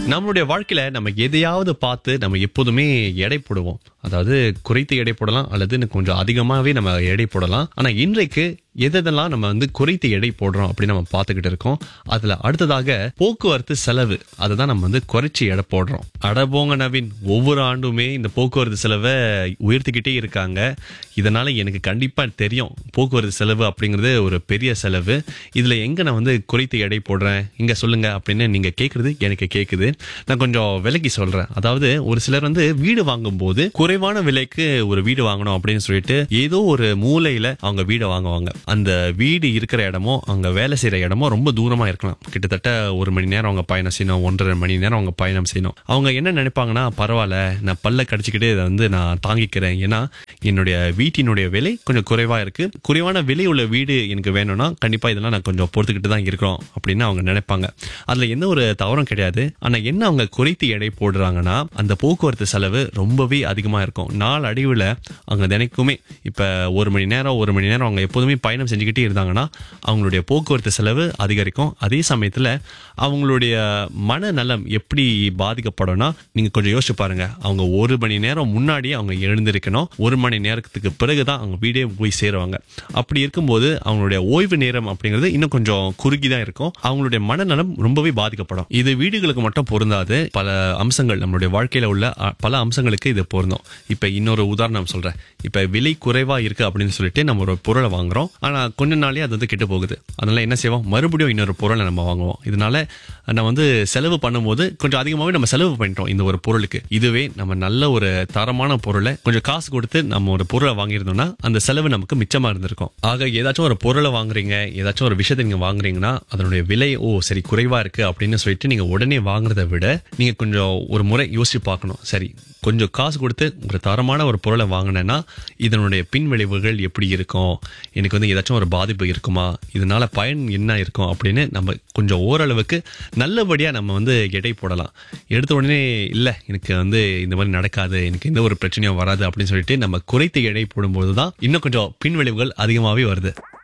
நம்மளுடைய வாழ்க்கையில நம்ம எதையாவது பார்த்து நம்ம எப்போதுமே எடை போடுவோம் அதாவது குறைத்து எடை போடலாம் அல்லது இன்னும் கொஞ்சம் அதிகமாகவே நம்ம எடை போடலாம் ஆனா இன்றைக்கு எதெல்லாம் நம்ம வந்து குறைத்து எடை போடுறோம் அப்படின்னு நம்ம பார்த்துக்கிட்டு இருக்கோம் அதுல அடுத்ததாக போக்குவரத்து செலவு அதை தான் நம்ம வந்து குறைச்சி எடை போடுறோம் அடபோங்க நவீன் ஒவ்வொரு ஆண்டுமே இந்த போக்குவரத்து செலவை உயர்த்திக்கிட்டே இருக்காங்க இதனால எனக்கு கண்டிப்பா தெரியும் போக்குவரத்து செலவு அப்படிங்கிறது ஒரு பெரிய செலவு இதுல எங்க நான் வந்து குறைத்து எடை போடுறேன் இங்க சொல்லுங்க அப்படின்னு நீங்க கேக்குறது எனக்கு கேக்குது நான் கொஞ்சம் விலைக்கு சொல்றேன் அதாவது ஒரு சிலர் வந்து வீடு வாங்கும் போது குறைவான விலைக்கு ஒரு வீடு வாங்கணும் அப்படின்னு சொல்லிட்டு ஏதோ ஒரு மூலையில அவங்க வீடை வாங்குவாங்க அந்த வீடு இருக்கிற இடமோ அங்க வேலை செய்யற இடமோ ரொம்ப தூரமா இருக்கலாம் கிட்டத்தட்ட ஒரு மணி நேரம் அவங்க பயணம் செய்யணும் ஒன்றரை மணி நேரம் அவங்க பயணம் செய்யணும் அவங்க என்ன நினைப்பாங்கன்னா பரவாயில்ல நான் பல்ல கடிச்சுக்கிட்டு இதை வந்து நான் தாங்கிக்கிறேன் ஏன்னா என்னுடைய வீட்டினுடைய விலை கொஞ்சம் குறைவா இருக்கு குறைவான விலை உள்ள வீடு எனக்கு வேணும்னா கண்டிப்பா இதெல்லாம் நான் கொஞ்சம் பொறுத்துக்கிட்டு தான் இருக்கிறோம் அப்படின்னு அவங்க நினைப்பாங்க அதுல எந்த ஒரு தவறும் கிடையாது ஆனா என்ன அவங்க குறைத்து எடை போடுறாங்கன்னா அந்த போக்குவரத்து செலவு ரொம்பவே அதிகமா இருக்கும் நாள் அடிவில் அவங்க தினைக்குமே இப்ப ஒரு மணி நேரம் ஒரு மணி நேரம் அவங்க எப்போதுமே பயணம் செஞ்சுக்கிட்டே இருந்தாங்கன்னா அவங்களுடைய போக்குவரத்து செலவு அதிகரிக்கும் அதே சமயத்துல அவங்களுடைய மனநலம் எப்படி பாதிக்கப்படும்னா நீங்க கொஞ்சம் யோசிச்சு பாருங்க அவங்க ஒரு மணி நேரம் முன்னாடியே அவங்க எழுந்திருக்கணும் ஒரு மணி நேரத்துக்கு பிறகுதான் அவங்க வீடே போய் சேருவாங்க அப்படி இருக்கும்போது அவங்களுடைய ஓய்வு நேரம் அப்படிங்கிறது இன்னும் கொஞ்சம் குறுகி தான் இருக்கும் அவங்களுடைய மனநலம் ரொம்பவே பாதிக்கப்படும் இது வீடுகளுக்கு மட்டும் பொருந்தாது பல அம்சங்கள் நம்மளுடைய வாழ்க்கையில உள்ள அ, பல அம்சங்களுக்கு இது பொருந்தும் இப்ப இன்னொரு உதாரணம் சொல்றேன் இப்ப விலை குறைவா இருக்கு அப்படின்னு சொல்லிட்டு நம்ம ஒரு பொருளை வாங்குறோம் ஆனா கொஞ்ச நாளே அது வந்து கெட்டு போகுது அதனால என்ன செய்வோம் மறுபடியும் இன்னொரு பொருளை நம்ம வாங்குவோம் இதனால நம்ம வந்து செலவு பண்ணும்போது கொஞ்சம் அதிகமாகவே நம்ம செலவு பண்ணிட்டோம் இந்த ஒரு பொருளுக்கு இதுவே நம்ம நல்ல ஒரு தரமான பொருளை கொஞ்சம் காசு கொடுத்து நம்ம ஒரு பொருளை வாங்கியிருந்தோம்னா அந்த செலவு நமக்கு மிச்சமா இருந்திருக்கும் ஆக ஏதாச்சும் ஒரு பொருளை வாங்குறீங்க ஏதாச்சும் ஒரு விஷயத்தை நீங்க வாங்குறீங்கன்னா அதனுடைய விலை ஓ சரி குறைவா இருக்கு அப்படின்னு சொல்லிட்டு நீங்க உடனே வாங்குறதை விட நீங்க கொஞ்சம் ஒரு முறை யோசிச்சு பார்க்கணும் சரி கொஞ்சம் காசு கொடுத்து ஒரு தரமான ஒரு பொருளை வாங்கினேன்னா இதனுடைய பின் விளைவுகள் எப்படி இருக்கும் எனக்கு வந்து ஏதாச்சும் ஒரு பாதிப்பு இருக்குமா இதனால பயன் என்ன இருக்கும் அப்படின்னு நம்ம கொஞ்சம் ஓரளவுக்கு நல்லபடியா நம்ம வந்து எடை போடலாம் எடுத்த உடனே இல்லை எனக்கு வந்து இந்த மாதிரி நடக்காது எனக்கு எந்த ஒரு பிரச்சனையும் வராது அப்படின்னு சொல்லிட்டு நம்ம குறைத்து எடை போடும்போது தான் இன்னும் கொஞ்சம் பின் விளைவுகள் அதிகமாகவே வருது